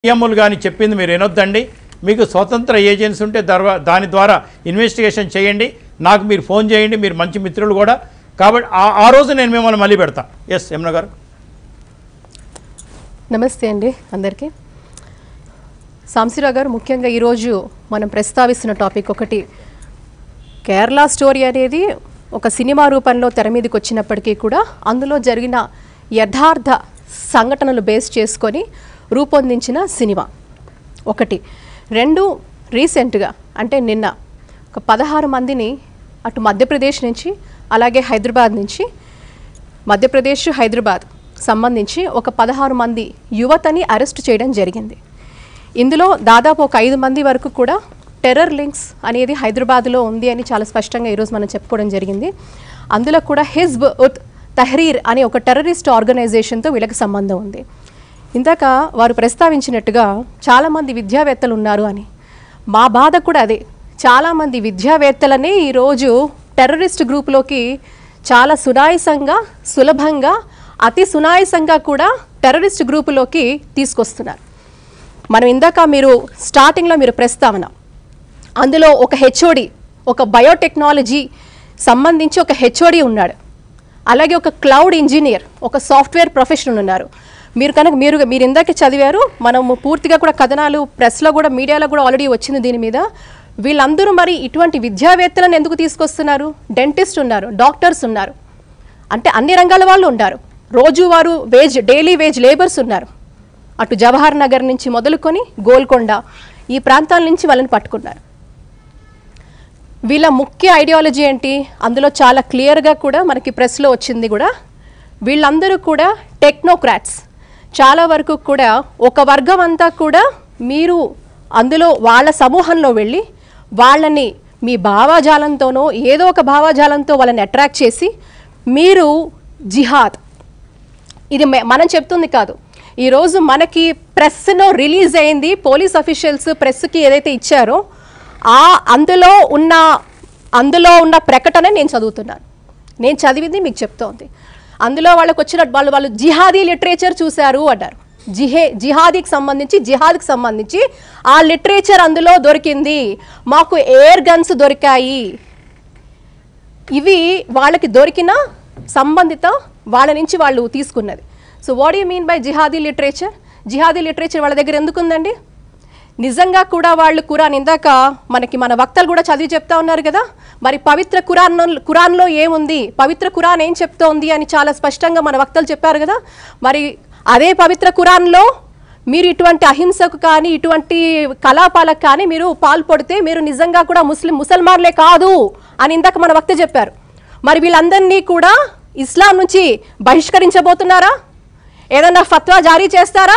నియములు కానీ చెప్పింది మీరు వినొద్దండి మీకు స్వతంత్ర ఏజెన్సీ ఉంటే దర్వా దాని ద్వారా ఇన్వెస్టిగేషన్ చేయండి నాకు మీరు ఫోన్ చేయండి మీరు మంచి మిత్రులు కూడా కాబట్టి ఆ- ఆ రోజు నేను మిమ్మల్ని మళ్ళీ పెడతా ఎస్ యమున గారు నమస్తే అండి అందరికీ సాంశీరావు గారు ముఖ్యంగా ఈరోజు మనం ప్రస్తావిస్తున్న టాపిక్ ఒకటి కేరళ స్టోరీ అనేది ఒక సినిమా రూపంలో తెర మీదకి వచ్చినప్పటికీ కూడా అందులో జరిగిన యథార్థ సంఘటనలు బేస్ చేసుకొని రూపొందించిన సినిమా ఒకటి రెండు రీసెంట్గా అంటే నిన్న ఒక పదహారు మందిని అటు మధ్యప్రదేశ్ నుంచి అలాగే హైదరాబాద్ నుంచి మధ్యప్రదేశ్ హైదరాబాద్ సంబంధించి ఒక పదహారు మంది యువతని అరెస్ట్ చేయడం జరిగింది ఇందులో దాదాపు ఒక ఐదు మంది వరకు కూడా టెర్రర్ లింక్స్ అనేది హైదరాబాద్లో ఉంది అని చాలా స్పష్టంగా ఈరోజు మనం చెప్పుకోవడం జరిగింది అందులో కూడా హిజ్బ్ ఉత్ తహరీర్ అనే ఒక టెర్రరిస్ట్ ఆర్గనైజేషన్తో వీళ్ళకి సంబంధం ఉంది ఇందాక వారు ప్రస్తావించినట్టుగా చాలామంది విద్యావేత్తలు ఉన్నారు అని మా బాధ కూడా అదే చాలామంది విద్యావేత్తలనే ఈరోజు టెర్రరిస్ట్ గ్రూప్లోకి చాలా సునాయసంగా సులభంగా అతి సునాయసంగా కూడా టెర్రరిస్ట్ గ్రూపులోకి తీసుకొస్తున్నారు మనం ఇందాక మీరు స్టార్టింగ్లో మీరు ప్రస్తావన అందులో ఒక హెచ్ఓడి ఒక బయోటెక్నాలజీ సంబంధించి ఒక హెచ్ఓడి ఉన్నాడు అలాగే ఒక క్లౌడ్ ఇంజనీర్ ఒక సాఫ్ట్వేర్ ప్రొఫెషనల్ ఉన్నారు మీరు కనుక మీరు మీరు ఇందాక చదివారు మనము పూర్తిగా కూడా కథనాలు ప్రెస్లో కూడా మీడియాలో కూడా ఆల్రెడీ వచ్చింది దీని మీద వీళ్ళందరూ మరి ఇటువంటి విద్యావేత్తలను ఎందుకు తీసుకొస్తున్నారు డెంటిస్ట్ ఉన్నారు డాక్టర్స్ ఉన్నారు అంటే అన్ని రంగాల వాళ్ళు ఉన్నారు రోజువారు వేజ్ డైలీ వేజ్ లేబర్స్ ఉన్నారు అటు జవహర్ నగర్ నుంచి మొదలుకొని గోల్కొండ ఈ ప్రాంతాల నుంచి వాళ్ళని పట్టుకున్నారు వీళ్ళ ముఖ్య ఐడియాలజీ ఏంటి అందులో చాలా క్లియర్గా కూడా మనకి ప్రెస్లో వచ్చింది కూడా వీళ్ళందరూ కూడా టెక్నోక్రాట్స్ చాలా వరకు కూడా ఒక వర్గం అంతా కూడా మీరు అందులో వాళ్ళ సమూహంలో వెళ్ళి వాళ్ళని మీ భావాజాలంతోనో ఏదో ఒక భావాజాలంతో వాళ్ళని అట్రాక్ట్ చేసి మీరు జిహాద్ ఇది మే- మనం చెప్తుంది కాదు ఈరోజు మనకి ప్రెస్లో రిలీజ్ అయింది పోలీస్ అఫీషియల్స్ ప్రెస్కి ఏదైతే ఇచ్చారో ఆ అందులో ఉన్న అందులో ఉన్న ప్రకటన నేను చదువుతున్నాను నేను చదివింది మీకు చెప్తోంది అందులో వాళ్ళకి వచ్చిన వాళ్ళు వాళ్ళు జిహాదీ లిటరేచర్ చూశారు అంటారు జిహే జిహాదీకి సంబంధించి జిహాద్కి సంబంధించి ఆ లిటరేచర్ అందులో దొరికింది మాకు ఎయిర్ గన్స్ దొరికాయి ఇవి వాళ్ళకి దొరికిన సంబంధిత వాళ్ళ నుంచి వాళ్ళు తీసుకున్నది so what you mean by జిహాదీ లిటరేచర్ జిహాదీ లిటరేచర్ వాళ్ళ దగ్గర ఎందుకు ఉందండి నిజంగా కూడా వాళ్ళు కురాన్ ఇందాక మనకి మన వక్తలు కూడా చదివి చెప్తా ఉన్నారు కదా మరి పవిత్ర కురాన్ కురాన్లో ఏముంది పవిత్ర కురాన్ ఏం చెప్తోంది అని చాలా స్పష్టంగా మన వక్తలు చెప్పారు కదా మరి అదే పవిత్ర కురాన్లో మీరు ఇటువంటి అహింసకు కానీ ఇటువంటి కలాపాలకు కానీ మీరు పాల్పడితే మీరు నిజంగా కూడా ముస్లిం ముసల్మాన్లే కాదు అని ఇందాక మన వక్త చెప్పారు మరి వీళ్ళందరినీ కూడా ఇస్లాం నుంచి బహిష్కరించబోతున్నారా ఏదన్నా ఫత్వా జారీ చేస్తారా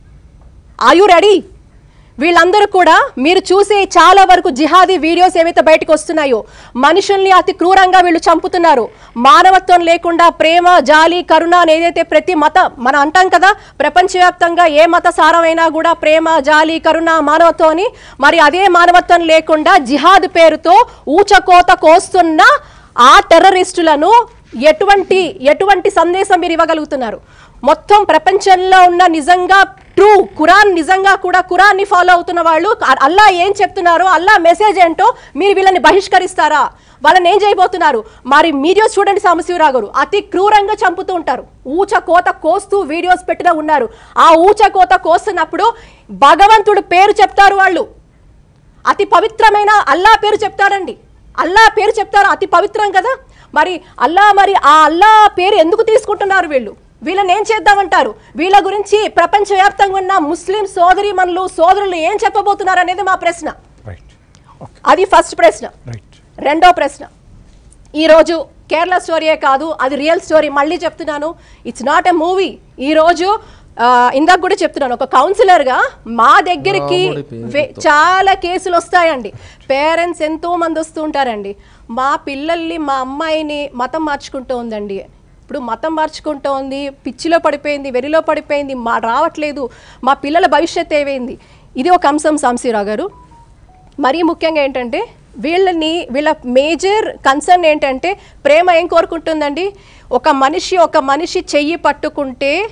ఆర్ యు రెడీ వీళ్ళందరూ కూడా మీరు చూసే చాలా వరకు జిహాదీ వీడియోస్ ఏవైతే బయటకు వస్తున్నాయో మనుషుల్ని అతి క్రూరంగా వీళ్ళు చంపుతున్నారు మానవత్వం లేకుండా ప్రేమ జాలి కరుణ అని ఏదైతే ప్రతి మత మనం అంటాం కదా ప్రపంచవ్యాప్తంగా ఏ మత సారమైనా కూడా ప్రేమ జాలి కరుణ మానవత్వం అని మరి అదే మానవత్వం లేకుండా జిహాద్ పేరుతో ఊచకోత కోస్తున్న ఆ టెర్రరిస్టులను ఎటువంటి ఎటువంటి సందేశం మీరు ఇవ్వగలుగుతున్నారు మొత్తం ప్రపంచంలో ఉన్న నిజంగా ట్రూ ఖురాన్ నిజంగా కూడా ఖురాన్ని ఫాలో అవుతున్న వాళ్ళు అ- అల్లా ఏం చెప్తున్నారో అల్లా మెసేజ్ ఏంటో మీరు వీళ్ళని బహిష్కరిస్తారా వాళ్ళని ఏం చేయబోతున్నారు మరి వీడియోస్ చూడండి సాంబశివరావు గారు అతి క్రూరంగా చంపుతూ ఉంటారు ఊచ కోత కోస్తూ వీడియోస్ పెట్టిన ఉన్నారు ఆ ఊచ కోత కోస్తున్నప్పుడు భగవంతుడు పేరు చెప్తారు వాళ్ళు అతి పవిత్రమైన అల్లా పేరు చెప్తారండి అల్లా పేరు చెప్తారు అతి పవిత్రం కదా మరి అల్లా మరి ఆ అల్లా పేరు ఎందుకు తీసుకుంటున్నారు వీళ్ళు వీళ్ళని ఏం చేద్దామంటారు వీళ్ళ గురించి ప్రపంచవ్యాప్తంగా ఉన్న ముస్లిం సోదరిమణులు సోదరులు ఏం చెప్పబోతున్నారు అనేది మా ప్రశ్న రైట్ ఓకే అది ఫస్ట్ ప్రశ్న రైట్ రెండో ప్రశ్న ఈరోజు కేరళ స్టోరీయే కాదు అది రియల్ స్టోరీ మళ్ళీ చెప్తున్నాను ఇట్స్ నాట్ ఎ మూవీ ఈరోజు ఆ, ఇందాక కూడా చెప్తున్నాను ఒక కౌన్సిలర్గా మా దగ్గరికి వే- చాలా కేసులు వస్తాయండి పేరెంట్స్ ఎంతో మంది వస్తూ ఉంటారండి మా పిల్లల్ని మా అమ్మాయిని మతం మార్చుకుంటూ ఉందండి ఇప్పుడు మతం మార్చుకుంటూ ఉంది పిచ్చిలో పడిపోయింది వెరిలో పడిపోయింది మా రావట్లేదు మా పిల్లల భవిష్యత్ ఏమైంది ఇది ఒక అంశం సాంశీరావు గారు మరీ ముఖ్యంగా ఏంటంటే వీళ్ళని వీళ్ళ మేజర్ కన్సర్న్ ఏంటంటే ప్రేమ ఏం కోరుకుంటుందండి ఒక మనిషి ఒక మనిషి చెయ్యి పట్టుకుంటే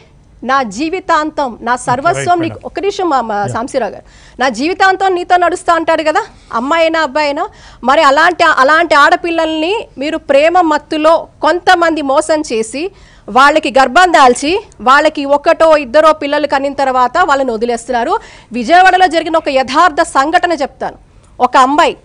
నా జీవితాంతం నా సర్వస్వం నీకు ఒక నిమిషం మా- మా సాంశీరావు గారు నా జీవితాంతం నీతో నడుస్తా అంటాడు కదా అమ్మాయి అయినా అబ్బాయి అయినా మరి అలాంటి అలాంటి ఆడపిల్లల్ని మీరు ప్రేమ మత్తులో కొంతమంది మోసం చేసి వాళ్ళకి గర్భం దాల్చి వాళ్ళకి ఒకటో ఇద్దరో పిల్లలు కనిన తర్వాత వాళ్ళని వదిలేస్తున్నారు విజయవాడలో జరిగిన ఒక యథార్థ సంఘటన చెప్తాను ఒక అమ్మాయి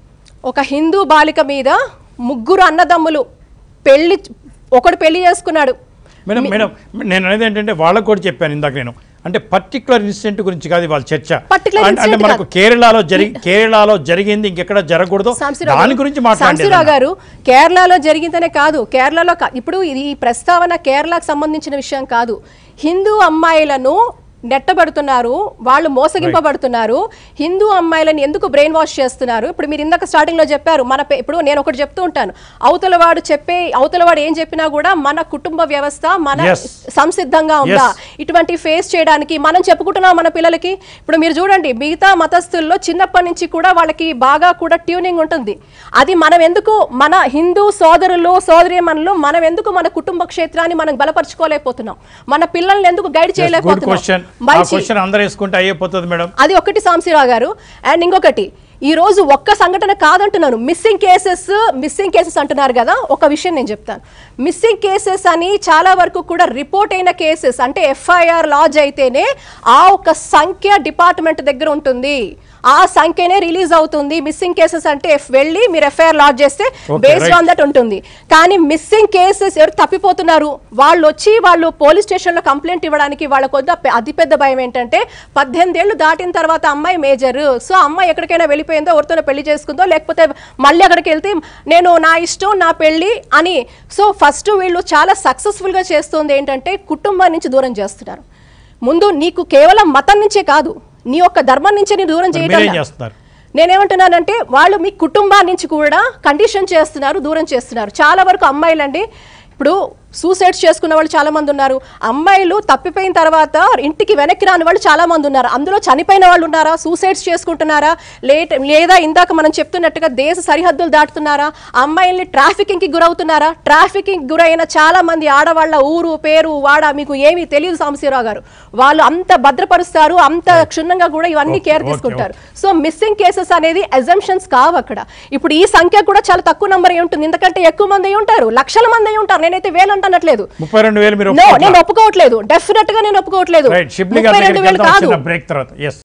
ఒక హిందూ బాలిక మీద ముగ్గురు అన్నదమ్ములు పెళ్లి ఒకడు పెళ్లి చేసుకున్నాడు మేడం మేడం నేను అనేది ఏంటంటే వాళ్ళకు కూడా చెప్పాను ఇందాక నేను అంటే పర్టికులర్ ఇన్సిడెంట్ గురించి కాదు వాళ్ళ చర్చ Particular అంటే- అంటే incident మనకు కాదు. కేరళలో జరిగి కేరళలో జరిగింది ఇంకెక్కడ జరగకూడదు సాంశీరావు దాని గారు- గురించి సాంశీరావు మాట్లాడారు గారు కేరళలో జరిగిందనే కాదు కేరళలో కా- ఇప్పుడు ఇది ఈ ప్రస్తావన కేరళకు సంబంధించిన విషయం కాదు హిందూ అమ్మాయిలను నెట్టబడుతున్నారు వాళ్ళు మోసగింపబడుతున్నారు హిందూ అమ్మాయిలను ఎందుకు బ్రెయిన్ వాష్ చేస్తున్నారు ఇప్పుడు మీరు ఇందాక స్టార్టింగ్ లో చెప్పారు మన పే- ఇప్పుడు నేను ఒకటి చెప్తూ ఉంటాను అవతల వాడు చెప్పే అవతల వాడు ఏం చెప్పినా కూడా మన కుటుంబ వ్యవస్థ మన Yes. సంసిద్ధంగా ఉందా Yes. ఇటువంటి ఫేస్ చేయడానికి మనం చెప్పుకుంటున్నాం మన పిల్లలకి ఇప్పుడు మీరు చూడండి మిగతా మతస్థుల్లో చిన్నప్పటి నుంచి కూడా వాళ్ళకి బాగా కూడా ట్యూనింగ్ ఉంటుంది అది మనం ఎందుకు మన హిందూ సోదరులు సోదరీమణులు మనం ఎందుకు మన కుటుంబ క్షేత్రాన్ని మనం బలపరచుకోలేకపోతున్నాం మన పిల్లల్ని ఎందుకు గైడ్ గుడ్ చేయలేకపోతున్నాం క్వశ్చన్ ఆ మంచి క్వశ్చన్ అందరూ వేసుకుంటే అయిపోతుంది మేడం అది ఒకటి సాంశీరావు గారు అండ్ ఇంకొకటి ఈ రోజు ఒక్క సంఘటన కాదంటున్నాను మిస్సింగ్ కేసెస్ మిస్సింగ్ కేసెస్ అంటున్నారు కదా ఒక విషయం నేను చెప్తాను మిస్సింగ్ కేసెస్ అని చాలా వరకు కూడా రిపోర్ట్ అయిన కేసెస్ అంటే ఎఫ్ఐఆర్ లాజ్ అయితేనే ఆ ఒక సంఖ్య డిపార్ట్మెంట్ దగ్గర ఉంటుంది ఆ సంఖ్యనే రిలీజ్ అవుతుంది మిస్సింగ్ కేసెస్ అంటే if వెళ్ళి మీరు ఎఫ్ఐఆర్ లాజ్ చేస్తే Okay, based right. On that ఉంటుంది కానీ మిస్సింగ్ కేసెస్ ఎవరు తప్పిపోతున్నారు వాళ్ళు వచ్చి వాళ్ళు పోలీస్ స్టేషన్లో కంప్లైంట్ ఇవ్వడానికి వాళ్ళకు వద్ద పె- అతిపెద్ద భయం ఏంటంటే పద్దెనిమిది ఏళ్ళు దాటిన తర్వాత అమ్మాయి మేజర్ సో అమ్మాయి ఎక్కడికైనా వెళ్ళిపోయిందో ఎవరితోనో పెళ్లి చేసుకుందో లేకపోతే మళ్ళీ అక్కడికి వెళ్తే నేను నా ఇష్టం నా పెళ్లి అని సో ఫస్ట్ వీళ్ళు చాలా సక్సెస్ఫుల్గా చేస్తుంది ఏంటంటే కుటుంబం నుంచి దూరం చేస్తున్నారు ముందు నీకు కేవలం మతం నుంచే కాదు నీ యొక్క ధర్మం నుంచే నీ దూరం మరి చేయటం మీరేం లా. చేస్తున్నారు నేనేమంటున్నానంటే వాళ్ళు మీ కుటుంబాన్ని నుంచి కూడా కండిషన్ చేస్తున్నారు దూరం చేస్తున్నారు చాలా వరకు అమ్మాయిలండి ఇప్పుడు సూసైడ్స్ చేసుకున్న వాళ్ళు చాలా మంది ఉన్నారు అమ్మాయిలు తప్పిపోయిన తర్వాత ఇంటికి వెనక్కి రాని వాళ్ళు చాలా మంది ఉన్నారు అందులో చనిపోయిన వాళ్ళు ఉన్నారా సూసైడ్స్ చేసుకుంటున్నారా లేట్ లేదా ఇందాక మనం చెప్తున్నట్టుగా దేశ సరిహద్దులు దాటుతున్నారా అమ్మాయిల్ని ట్రాఫికింగ్ కి గురవుతున్నారా ట్రాఫికింగ్ గురైన చాలా మంది ఆడవాళ్ళ ఊరు పేరు వాడ మీకు ఏమీ తెలియదు సాంబశివరావు గారు వాళ్ళు అంత భద్రపరుస్తారు అంత క్షుణ్ణంగా కూడా ఇవన్నీ Okay, కేర్ okay, తీసుకుంటారు సో మిస్సింగ్ కేసెస్ అనేది అజంప్షన్స్ కావు అక్కడ ఇప్పుడు ఈ సంఖ్య కూడా చాలా తక్కువ నంబర్ అయి ఉంటుంది ఎందుకంటే ఎక్కువ మంది అయి ఉంటారు లక్షల మంది అయి ఉంటారు నేనైతే వేలు అంటనట్లేదు ముప్పై రెండు వేలు మీరు నో ఒప్పుకోవట్లా? నేను ఒప్పుకోవట్లేదు డెఫినెట్ గా నేను ఒప్పుకోవట్లేదు రైట్ షిప్లీ గారి ముప్పై రెండు దగ్గరికి వేలు వెళ్దాం కాదు చిన్న బ్రేక్ తర్వాత ఎస్